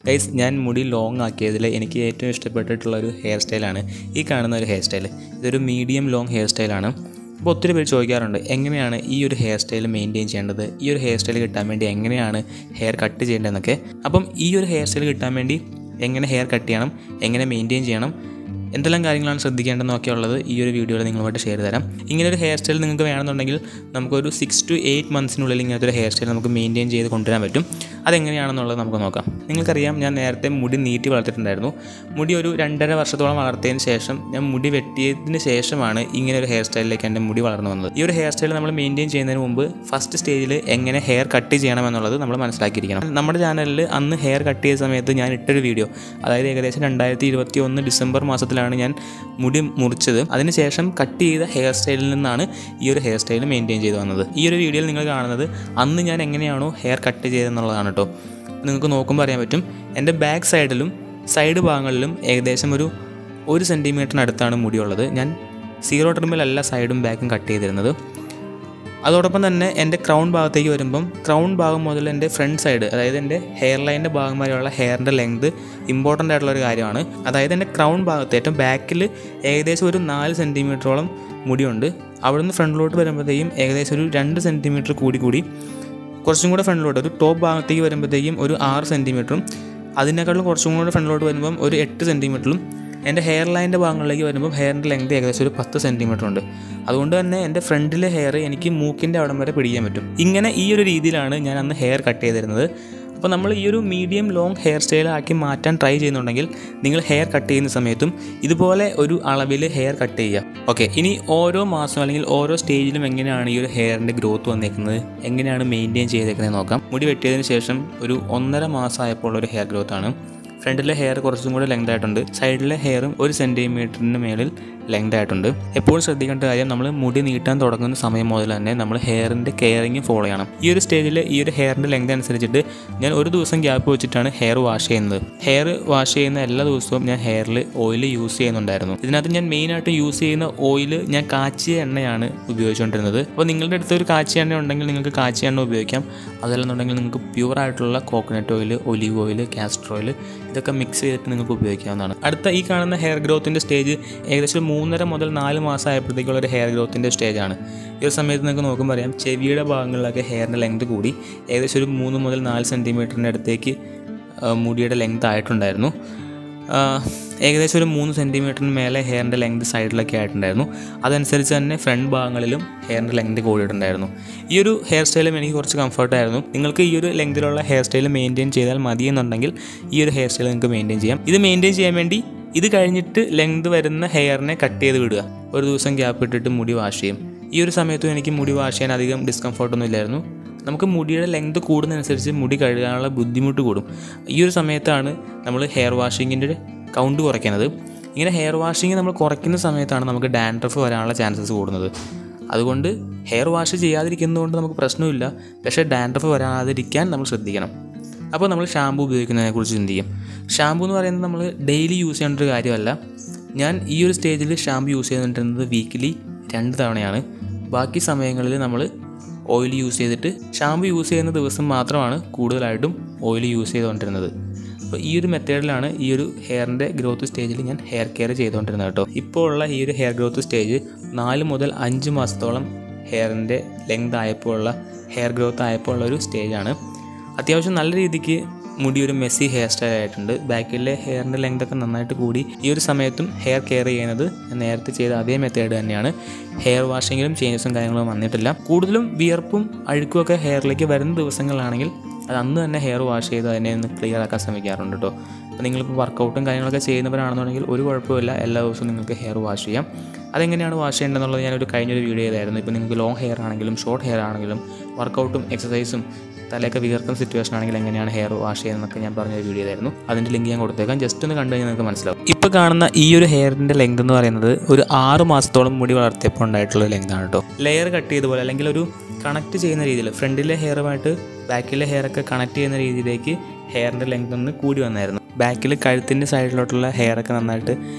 guys ഞാൻ മുടി long ആക്കിയതിൽ എനിക്ക് ഏറ്റവും ഇഷ്ടപ്പെട്ടിട്ടുള്ള ഒരു ഹെയർ സ്റ്റൈലാണ് ഈ കാണുന്ന ഒരു ഹെയർ സ്റ്റൈൽ ഇതൊരു മീഡിയം ലോങ് ഹെയർ സ്റ്റൈലാണ് അപ്പോൾ ഒത്തിരി പേര് ചോദിക്കാറുണ്ട് എങ്ങനെയാണ് ഈ ഒരു ഹെയർ സ്റ്റൈൽ മെയിൻറ്റെയിൻ ചെയ്യേണ്ടത് ഈ ഒരു ഹെയർ സ്റ്റൈൽ കിട്ടാൻ വേണ്ടി എങ്ങനെയാണ് ഹെയർ കട്ട് ചെയ്യേണ്ടതെന്നൊക്കെ അപ്പം ഈ ഒരു ഹെയർ സ്റ്റൈൽ കിട്ടാൻ വേണ്ടി എങ്ങനെ ഹെയർ കട്ട് ചെയ്യണം എങ്ങനെ മെയിൻറ്റെയിൻ ചെയ്യണം എന്തെല്ലാം കാര്യങ്ങളാണ് ശ്രദ്ധിക്കേണ്ടതെന്നൊക്കെ ഉള്ളത് ഈ ഒരു വീഡിയോയിൽ നിങ്ങളുമായിട്ട് ഷെയർ തരാം ഇങ്ങനെ ഒരു ഹെയർ സ്റ്റൈൽ നിങ്ങൾക്ക് വേണമെന്നുണ്ടെങ്കിൽ നമുക്കൊരു സിക്സ് ടു എയ്റ്റ് മന്ത്സിനുള്ളിൽ ഇങ്ങനത്തെ ഒരു ഹെയർ സ്റ്റൈൽ നമുക്ക് മെയിൻറ്റെയിൻ ചെയ്ത് കൊണ്ടുവരാൻ പറ്റും അതെങ്ങനെയാണെന്നുള്ളത് നമുക്ക് നോക്കാം നിങ്ങൾക്കറിയാം ഞാൻ നേരത്തെ മുടി നീട്ടി വളർത്തിയിട്ടുണ്ടായിരുന്നു മുടി ഒരു രണ്ടര വർഷത്തോളം വളർത്തിയതിന് ശേഷം ഞാൻ മുടി വെട്ടിയതിന് ശേഷമാണ് ഇങ്ങനെ ഒരു ഹെയർ സ്റ്റൈലിലേക്ക് എൻ്റെ മുടി വളർന്നു വന്നത് ഈ ഒരു ഹെയർ സ്റ്റൈൽ നമ്മൾ മെയിൻറ്റെയിൻ ചെയ്യുന്നതിന് മുമ്പ് ഫസ്റ്റ് സ്റ്റേജിൽ എങ്ങനെ ഹെയർ കട്ട് ചെയ്യണം എന്നുള്ളത് നമ്മൾ മനസ്സിലാക്കിയിരിക്കണം നമ്മുടെ ചാനലിൽ അന്ന് ഹെയർ കട്ട് ചെയ്ത സമയത്ത് ഞാൻ ഇട്ടൊരു വീഡിയോ അതായത് ഏകദേശം രണ്ടായിരത്തി ഇരുപത്തി ഒന്ന് ഡിസംബർ മാസത്തിലാണ് ഞാൻ മുടി മുറിച്ചത് അതിനുശേഷം കട്ട് ചെയ്ത ഹെയർ സ്റ്റൈലിൽ നിന്നാണ് ഈ ഒരു ഹെയർ സ്റ്റൈൽ മെയിൻറ്റെയിൻ ചെയ്തു വന്നത് ഈ ഒരു വീഡിയോയിൽ നിങ്ങൾ കാണുന്നത് അന്ന് ഞാൻ എങ്ങനെയാണോ ഹെയർ കട്ട് ചെയ്തതെന്നുള്ളതാണ് കേട്ടോ നിങ്ങൾക്ക് നോക്കുമ്പോൾ അറിയാൻ പറ്റും എൻ്റെ ബാക്ക് സൈഡിലും സൈഡ് ഭാഗങ്ങളിലും ഏകദേശം ഒരു ഒരു സെൻറ്റിമീറ്ററിനടുത്താണ് മുടിയുള്ളത് ഞാൻ സീറോ ട്രിമ്മിലല്ല സൈഡും ബാക്കും കട്ട് ചെയ്തിരുന്നത് അതോടൊപ്പം തന്നെ എൻ്റെ ക്രൗൺ ഭാഗത്തേക്ക് വരുമ്പം ക്രൗൺ ഭാഗം മുതൽ എൻ്റെ ഫ്രണ്ട് സൈഡ് അതായത് എൻ്റെ ഹെയർ ലൈൻ്റെ ഭാഗം വരെയുള്ള ഹെയറിൻ്റെ ലെങ്ത് ഇമ്പോർട്ടൻ്റ് ആയിട്ടുള്ള ഒരു കാര്യമാണ് അതായത് എൻ്റെ ക്രൗൺ ഭാഗത്ത് ഏറ്റവും ബാക്കിൽ ഏകദേശം ഒരു നാല് സെൻറ്റിമീറ്ററോളം മുടിയുണ്ട് അവിടുന്ന് ഫ്രണ്ടിലോട്ട് വരുമ്പോഴത്തേക്കും ഏകദേശം ഒരു രണ്ട് സെൻറ്റിമീറ്റർ കൂടി കൂടി കുറച്ചും കൂടെ ഫ്രണ്ടിലോട്ട് ഒരു ടോപ്പ് ഭാഗത്തേക്ക് വരുമ്പോഴത്തേക്കും ഒരു ആറ് സെൻറ്റിമീറ്ററും അതിനേക്കാളും കുറച്ചും കൂടെ ഫ്രണ്ടിലോട്ട് വരുമ്പം ഒരു എട്ട് സെൻറ്റിമീറ്ററും എൻ്റെ ഹെയർ ലൈൻ്റെ ഭാഗങ്ങളിലേക്ക് വരുമ്പോൾ ഹെയറിൻ്റെ ലെങ്ത് ഏകദേശം ഒരു പത്ത് സെൻറ്റിമീറ്റർ ഉണ്ട് അതുകൊണ്ട് തന്നെ എൻ്റെ ഫ്രണ്ടിലെ ഹെയർ എനിക്ക് മൂക്കിൻ്റെ അവിടം വരെ പിടിക്കാൻ പറ്റും ഇങ്ങനെ ഈ ഒരു രീതിയിലാണ് ഞാൻ അന്ന് ഹെയർ കട്ട് ചെയ്തിരുന്നത് അപ്പോൾ നമ്മൾ ഈ ഒരു മീഡിയം ലോങ് ഹെയർ സ്റ്റൈൽ ആക്കി മാറ്റാൻ ട്രൈ ചെയ്യുന്നുണ്ടെങ്കിൽ നിങ്ങൾ ഹെയർ കട്ട് ചെയ്യുന്ന സമയത്തും ഇതുപോലെ ഒരു അളവിൽ ഹെയർ കട്ട് ചെയ്യുക ഓക്കെ ഇനി ഓരോ മാസം അല്ലെങ്കിൽ ഓരോ സ്റ്റേജിലും എങ്ങനെയാണ് ഈ ഒരു ഹെയറിൻ്റെ ഗ്രോത്ത് വന്നേക്കുന്നത് എങ്ങനെയാണ് മെയിൻറ്റെയിൻ ചെയ്തേക്കുന്നത് നോക്കാം മുടി വെട്ടിയതിന് ശേഷം ഒരു ഒന്നര മാസമായപ്പോൾ ഒരു ഹെയർ ഗ്രോത്ത് ആണ് ഫ്രണ്ടിലെ ഹെയർ കുറച്ചും കൂടെ ലെങ്ത് ആയിട്ടുണ്ട് സൈഡിലെ ഹെയറും ഒരു സെൻറ്റിമീറ്ററിന് മേളിൽ ലെങ്ത് ആയിട്ടുണ്ട് എപ്പോഴും ശ്രദ്ധിക്കേണ്ട കാര്യം നമ്മൾ മുടി നീട്ടാൻ തുടങ്ങുന്ന സമയം മുതൽ തന്നെ നമ്മൾ ഹെയറിൻ്റെ കെയറിങ് ഫോളോ ചെയ്യണം ഈ ഒരു സ്റ്റേജിൽ ഈ ഒരു ഹെയറിൻ്റെ ലെങ്ത് അനുസരിച്ചിട്ട് ഞാൻ ഒരു ദിവസം ഗ്യാപ്പ് വെച്ചിട്ടാണ് ഹെയർ വാഷ് ചെയ്യുന്നത് ഹെയർ വാഷ് ചെയ്യുന്ന എല്ലാ ദിവസവും ഞാൻ ഹെയറിൽ ഓയിൽ യൂസ് ചെയ്യുന്നുണ്ടായിരുന്നു ഇതിനകത്ത് ഞാൻ മെയിനായിട്ട് യൂസ് ചെയ്യുന്ന ഓയിൽ ഞാൻ കാച്ചിയ എണ്ണയാണ് ഉപയോഗിച്ചുകൊണ്ടിരുന്നത് അപ്പോൾ നിങ്ങളുടെ അടുത്ത് ഒരു കാച്ചിയ എണ്ണ ഉണ്ടെങ്കിൽ നിങ്ങൾക്ക് കാച്ചിയ എണ്ണ ഉപയോഗിക്കാം അതല്ലെന്നുണ്ടെങ്കിൽ നിങ്ങൾക്ക് പ്യൂർ ആയിട്ടുള്ള coconut oil olive oil castor oil ഇതൊക്കെ മിക്സ് ചെയ്തിട്ട് നിങ്ങൾക്ക് ഉപയോഗിക്കാവുന്നതാണ് അടുത്ത ഈ കാണുന്ന ഹെയർ ഗ്രോത്തിൻ്റെ സ്റ്റേജ് ഏകദേശം മൂന്നര മുതൽ നാല് മാസം ആയപ്പോഴത്തേക്കുള്ള ഒരു ഹെയർ ഗ്രോത്തിൻ്റെ സ്റ്റേജാണ് ഈ ഒരു സമയത്ത് നിങ്ങൾക്ക് നോക്കുമ്പോൾ അറിയാം ചെവിയുടെ ഭാഗങ്ങളിലൊക്കെ ഹെയറിൻ്റെ ലെങ്ത് കൂടി ഏകദേശം ഒരു മൂന്ന് മുതൽ നാല് സെൻറ്റിമീറ്ററിൻ്റെ അടുത്തേക്ക് ആ, മുടിയുടെ ലെങ്ത് ആയിട്ടുണ്ടായിരുന്നു ആ, ഏകദേശം ഒരു മൂന്ന് സെൻറ്റിമീറ്ററിന് മേലെ ഹെയറിൻ്റെ ലെങ്ത് സൈഡിലൊക്കെ ആയിട്ടുണ്ടായിരുന്നു അതനുസരിച്ച് തന്നെ ഫ്രണ്ട് ഭാഗങ്ങളിലും ഹെയറിൻ്റെ ലെങ്ത് കൂടിയിട്ടുണ്ടായിരുന്നു ഈ ഒരു ഹെയർ സ്റ്റൈലും എനിക്ക് കുറച്ച് കംഫർട്ടായിരുന്നു നിങ്ങൾക്ക് ഈ ഒരു ലെങ്തിലുള്ള ഹെയർ സ്റ്റൈൽ മെയിൻറ്റെയിൻ ചെയ്താൽ മതി എന്നുണ്ടെങ്കിൽ ഈ ഒരു ഹെയർ സ്റ്റൈൽ നിങ്ങൾക്ക് മെയിൻറ്റെയിൻ ചെയ്യാം ഇത് മെയിൻറ്റെയിൻ ചെയ്യാൻ വേണ്ടി ഇത് കഴിഞ്ഞിട്ട് ലെങ്ത് വരുന്ന ഹെയറിനെ കട്ട് ചെയ്ത് വിടുക ഒരു ദിവസം ഗ്യാപ്പ് ഇട്ടിട്ട് മുടി വാഷ് ചെയ്യും ഈ ഒരു സമയത്തും എനിക്ക് മുടി വാഷ് ചെയ്യാൻ അധികം ഡിസ്കംഫർട്ടൊന്നും ഇല്ലായിരുന്നു നമുക്ക് മുടിയുടെ ലെങ്ത് കൂടുന്നതനുസരിച്ച് മുടി കഴുകാനുള്ള ബുദ്ധിമുട്ട് കൂടും ഈ ഒരു സമയത്താണ് നമ്മൾ ഹെയർ വാഷിങ്ങിൻ്റെ കൗണ്ട് കുറയ്ക്കുന്നത് ഇങ്ങനെ ഹെയർ വാഷിങ് നമ്മൾ കുറയ്ക്കുന്ന സമയത്താണ് നമുക്ക് ഡാൻഡ്രഫ് വരാനുള്ള ചാൻസസ് കൂടുന്നത് അതുകൊണ്ട് ഹെയർ വാഷ് ചെയ്യാതിരിക്കുന്നതുകൊണ്ട് നമുക്ക് പ്രശ്നമില്ല പക്ഷേ ഡാൻഡ്രഫ് വരാതിരിക്കാൻ നമ്മൾ ശ്രദ്ധിക്കണം അപ്പോൾ നമ്മൾ ഷാമ്പു ഉപയോഗിക്കുന്നതിനെക്കുറിച്ച് ചിന്തിക്കും ഷാമ്പു എന്ന് പറയുന്നത് നമ്മൾ ഡെയിലി യൂസ് ചെയ്യേണ്ട ഒരു കാര്യമല്ല ഞാൻ ഈ ഒരു സ്റ്റേജിൽ ഷാമ്പു യൂസ് ചെയ്തിട്ടുള്ളത് വീക്കിലി രണ്ട് തവണയാണ് ബാക്കി സമയങ്ങളിൽ നമ്മൾ ഓയിൽ യൂസ് ചെയ്തിട്ട് ഷാമ്പു യൂസ് ചെയ്യുന്ന ദിവസം മാത്രമാണ് കൂടുതലായിട്ടും ഓയിൽ യൂസ് ചെയ്തുകൊണ്ടിരുന്നത് അപ്പോൾ ഈ ഒരു മെത്തേഡിലാണ് ഈ ഒരു ഹെയറിൻ്റെ ഗ്രോത്ത് സ്റ്റേജിൽ ഞാൻ ഹെയർ കെയർ ചെയ്തുകൊണ്ടിരുന്നത് കേട്ടോ ഇപ്പോൾ ഉള്ള ഈ ഒരു ഹെയർ ഗ്രോത്ത് സ്റ്റേജ് നാല് മുതൽ അഞ്ച് മാസത്തോളം ഹെയറിൻ്റെ ലെങ്ത് ആയപ്പോൾ ഉള്ള ഹെയർ ഗ്രോത്ത് ആയപ്പോൾ ഉള്ള ഒരു സ്റ്റേജാണ് അത്യാവശ്യം നല്ല രീതിക്ക് മുടി ഒരു മെസ്സി ഹെയർ സ്റ്റൈൽ ആയിട്ടുണ്ട് ബാക്കിലെ ഹെയറിൻ്റെ ലെങ്ത് ഒക്കെ നന്നായിട്ട് കൂടി ഈ ഒരു സമയത്തും ഹെയർ കെയർ ചെയ്യുന്നത് ഞാൻ നേരത്തെ ചെയ്ത അതേ മെത്തേഡ് തന്നെയാണ് ഹെയർ വാഷിങ്ങിലും ചേഞ്ചസും കാര്യങ്ങളും വന്നിട്ടില്ല കൂടുതലും വിയർപ്പും അഴുക്കും ഒക്കെ ഹെയറിലേക്ക് വരുന്ന ദിവസങ്ങളാണെങ്കിൽ അത് അന്ന് തന്നെ ഹെയർ വാഷ് ചെയ്ത് അതിനെ ഒന്ന് ക്ലിയർ ആക്കാൻ ശ്രമിക്കാറുണ്ട് കേട്ടോ അപ്പോൾ നിങ്ങളിപ്പോൾ വർക്കൗട്ടും കാര്യങ്ങളൊക്കെ ചെയ്യുന്നവരാണെന്നുണ്ടെങ്കിൽ ഒരു കുഴപ്പമില്ല എല്ലാ ദിവസവും നിങ്ങൾക്ക് ഹെയർ വാഷ് ചെയ്യാം അതെങ്ങനെയാണ് വാഷ് ചെയ്യേണ്ടതെന്നുള്ളത് ഞാനൊരു കഴിഞ്ഞൊരു വീഡിയോ ചെയ്തായിരുന്നു ഇപ്പോൾ നിങ്ങൾക്ക് ലോങ് ഹെയർ ആണെങ്കിലും ഷോർട്ട് ഹെയർ ആണെങ്കിലും വർക്കൗട്ടും എക്സസൈസും തലയൊക്കെ വിയർക്കുന്ന സിറ്റുവേഷൻ ആണെങ്കിൽ എങ്ങനെയാണ് ഹെയർ വാഷ് ചെയ്യുന്നതൊക്കെ ഞാൻ പറഞ്ഞൊരു വീഡിയോ ആയിരുന്നു അതിൻ്റെ ലിങ്ക് ഞാൻ കൊടുത്തേക്കാം ജസ്റ്റ് ഒന്ന് കണ്ടു കഴിഞ്ഞാൽ നിങ്ങൾക്ക് മനസ്സിലാവും ഇപ്പോൾ കാണുന്ന ഈ ഒരു ഹെയറിൻ്റെ ലെങ്ത് എന്ന് പറയുന്നത് ഒരു ആറ് മാസത്തോളം മുടി വളർത്തിയപ്പോൾ ഉണ്ടായിട്ടുള്ള ലെങ്ത് ആണ് കേട്ടോ ലെയർ കട്ട് ചെയ്ത പോലെ അല്ലെങ്കിൽ ഒരു കണക്ട് ചെയ്യുന്ന രീതിയിൽ ഫ്രണ്ടിലെ ഹെയറുമായിട്ട് ബാക്കിലെ ഹെയറൊക്കെ കണക്ട് ചെയ്യുന്ന രീതിയിലേക്ക് ഹെയറിൻ്റെ ലെങ്ത് ഒന്ന് കൂടി വന്നായിരുന്നു ബാക്കിൽ കഴുത്തിൻ്റെ സൈഡിലോട്ടുള്ള ഹെയറൊക്കെ നന്നായിട്ട്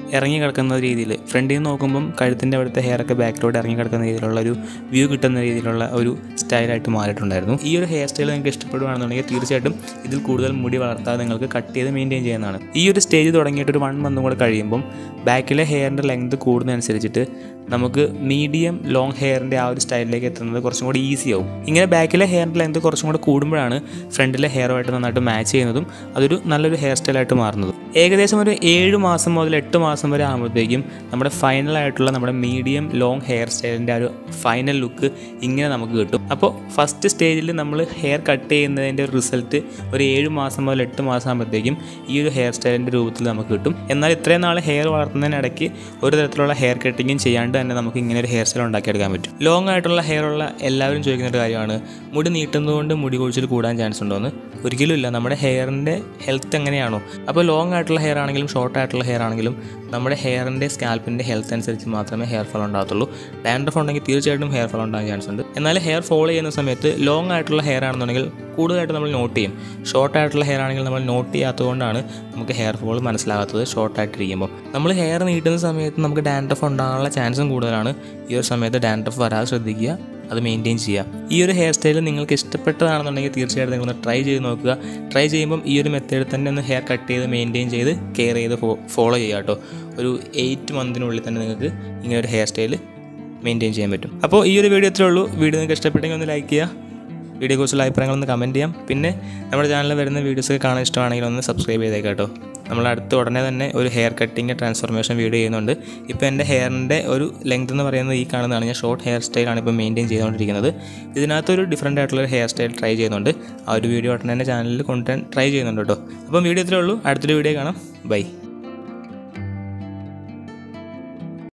ഇറങ്ങി കിടക്കുന്ന രീതിയിൽ ഫ്രണ്ടിൽ നിന്ന് നോക്കുമ്പം കഴുത്തിൻ്റെ അവിടുത്തെ ഹെയറൊക്കെ ബാക്കിലോട്ട് ഇറങ്ങി കിടക്കുന്ന രീതിയിലുള്ള ഒരു വ്യൂ കിട്ടുന്ന രീതിയിലുള്ള ഒരു സ്റ്റൈലായിട്ട് മാറിയിട്ടുണ്ടായിരുന്നു ഈ ഒരു ഹെയർ സ്റ്റൈൽ നിങ്ങൾക്ക് ഇഷ്ടപ്പെടുകയാണെന്നുണ്ടെങ്കിൽ തീർച്ചയായിട്ടും ഇതിൽ കൂടുതൽ മുടി വളർത്താതെ നിങ്ങൾക്ക് കട്ട് ചെയ്ത് മെയിൻറ്റെയിൻ ചെയ്യുന്നതാണ് ഈ ഒരു സ്റ്റേജ് തുടങ്ങിയിട്ട് ഒരു വൺ മന്തും കൂടെ കഴിയുമ്പം ബാക്കിലെ ഹെയറിൻ്റെ ലെങ്ത് കൂടുന്നതനുസരിച്ചിട്ട് നമുക്ക് മീഡിയം ലോങ് ഹെയറിൻ്റെ ആ ഒരു സ്റ്റൈലിലേക്ക് എത്തുന്നത് കുറച്ചും കൂടി ഈസി ആവും ഇങ്ങനെ ബാക്കിലെ ഹെയറിൻ്റെ ലെങ്ത് കുറച്ചും കൂടെ കൂടുമ്പോഴാണ് ഫ്രണ്ടിലെ ഹെയറുമായിട്ട് നന്നായിട്ട് മാച്ച് ചെയ്യുന്നതും അതൊരു നല്ലൊരു ഹെയർ സ്റ്റൈലായിട്ട് മാറുന്നതും ഏകദേശം ഒരു ഏഴ് മാസം മുതൽ എട്ട് മാസം വരെ ആകുമ്പോഴത്തേക്കും നമ്മുടെ ഫൈനൽ ആയിട്ടുള്ള നമ്മുടെ മീഡിയം ലോങ് ഹെയർ സ്റ്റൈലിൻ്റെ ആ ഒരു ഫൈനൽ ലുക്ക് ഇങ്ങനെ നമുക്ക് കിട്ടും അപ്പോൾ ഫസ്റ്റ് സ്റ്റേജിൽ നമ്മൾ ഹെയർ കട്ട് ചെയ്യുന്നതിൻ്റെ റിസൾട്ട് ഒരു ഏഴ് മാസം മുതൽ എട്ട് മാസം ആകുമ്പോഴത്തേക്കും ഈ ഒരു ഹെയർ സ്റ്റൈലിൻ്റെ രൂപത്തിൽ നമുക്ക് കിട്ടും എന്നാൽ ഇത്രയും നാൾ ഹെയർ വളർത്തുന്നതിനിടയ്ക്ക് ഒരു തരത്തിലുള്ള ഹെയർ കട്ടിങ്ങും ചെയ്യാണ്ട് തന്നെ നമുക്ക് ഇങ്ങനെ ഒരു ഹെയർ സ്റ്റൈൽ ഉണ്ടാക്കിയെടുക്കാൻ പറ്റും ലോങ് ആയിട്ടുള്ള ഹെയർ ഉള്ള എല്ലാവരും ചോദിക്കുന്ന ഒരു കാര്യമാണ് മുടി നീട്ടുന്നതുകൊണ്ട് മുടി കൊഴിച്ചിൽ കൂടാൻ ചാൻസ് ഉണ്ടോ എന്ന് ഒരിക്കലും ഇല്ല നമ്മുടെ ഹെയറിൻ്റെ ഹെൽത്ത് എങ്ങനെയാണോ അപ്പോൾ ലോങ് ആയിട്ടുള്ള ഹെയർ ആണെങ്കിലും ഷോർട്ട് ആയിട്ടുള്ള ഹെയർ ആണെങ്കിലും നമ്മുടെ ഹെയറിൻ്റെ സ്കാൽപ്പിൻ്റെ ഹെൽത്ത് അനുസരിച്ച് മാത്രമേ ഹെയർ ഫാൾ ഉണ്ടാകത്തുള്ളൂ ഡാൻഡ്രഫ് ഉണ്ടെങ്കിൽ തീർച്ചയായിട്ടും ഹെയർ ഫാൾ ഉണ്ടാകാൻ ചാൻസ് ഉണ്ട് എന്നാൽ ഹെയർ ഫോൾ ചെയ്യുന്ന സമയത്ത് ലോങ് ആയിട്ടുള്ള ഹെയർ ആണെന്നുണ്ടെങ്കിൽ കൂടുതലായിട്ട് നമ്മൾ നോട്ട് ചെയ്യും ഷോർട്ട് ആയിട്ടുള്ള ഹെയർ ആണെങ്കിൽ നമ്മൾ നോട്ട് ചെയ്യാത്തതുകൊണ്ടാണ് നമുക്ക് ഹെയർ ഫോൾ മനസ്സിലാകാത്തത് ഷോർട്ട് ആയിട്ടിരിക്കുമ്പോൾ നമ്മൾ ഹെയർ നീട്ടുന്ന സമയത്ത് നമുക്ക് ഡാൻഡ്രഫ് ഉണ്ടാകാനുള്ള ചാൻസും കൂടുതലാണ് ഈ ഒരു സമയത്ത് ഡാൻഡ്രഫ് വരാതെ ശ്രദ്ധിക്കുക അത് മെയിൻറ്റെയിൻ ചെയ്യുക ഈ ഒരു ഹെയർ സ്റ്റൈൽ നിങ്ങൾക്ക് ഇഷ്ടപ്പെട്ടതാണെന്നുണ്ടെങ്കിൽ തീർച്ചയായിട്ടും നിങ്ങളൊന്ന് ട്രൈ ചെയ്ത് നോക്കുക ട്രൈ ചെയ്യുമ്പം ഈ ഒരു മെത്തേഡ് തന്നെ ഒന്ന് ഹെയർ കട്ട് ചെയ്ത് മെയിൻറ്റെയിൻ ചെയ്ത് കെയർ ചെയ്ത് ഫോളോ ചെയ്യുക കേട്ടോ ഒരു എയ്റ്റ് മന്തിനുള്ളിൽ തന്നെ നിങ്ങൾക്ക് ഇങ്ങനെ ഒരു ഹെയർ സ്റ്റൈൽ മെയിൻറ്റെയിൻ ചെയ്യാൻ പറ്റും അപ്പോൾ ഈ ഒരു വീഡിയോ ഇത്രേ ഉള്ളൂ വീഡിയോ നിങ്ങൾക്ക് ഇഷ്ടപ്പെട്ടെങ്കിൽ ഒന്ന് ലൈക്ക് ചെയ്യുക വീഡിയോയെക്കുറിച്ചുള്ള അഭിപ്രായങ്ങളൊന്ന് കമൻറ്റ് ചെയ്യാം പിന്നെ നമ്മുടെ ചാനലിൽ വരുന്ന വീഡിയോസ് കാണാൻ ഇഷ്ടമാണെങ്കിൽ ഒന്ന് സബ്സ്ക്രൈബ് ചെയ്തേക്കാം കേട്ടോ നമ്മൾ അടുത്ത് ഉടനെ തന്നെ ഒരു ഹെയർ കട്ടിങ് ട്രാൻസ്ഫോർമേഷൻ വീഡിയോ ചെയ്യുന്നുണ്ട് ഇപ്പോൾ എൻ്റെ ഹെയറിൻ്റെ ഒരു ലെങ്ത് എന്ന് പറയുന്നത് ഈ കാണുന്നതാണ് ഞാൻ ഷോർട്ട് ഹെയർ സ്റ്റൈലാണ് ഇപ്പോൾ മെയിൻറ്റെയിൻ ചെയ്തുകൊണ്ടിരിക്കുന്നത് ഇതിനകത്തൊരു ഡിഫറെൻ്റ് ആയിട്ടുള്ള ഒരു ഹെയർ സ്റ്റൈൽ ട്രൈ ചെയ്യുന്നുണ്ട് ആ ഒരു വീഡിയോ ഉടനെ തന്നെ ചാനലിൽ കൊണ്ടുവരാൻ ട്രൈ ചെയ്യുന്നുണ്ട് കേട്ടോ അപ്പം വീഡിയോ ഇത്രേ ഉള്ളൂ അടുത്തൊരു വീഡിയോ കാണാം ബൈ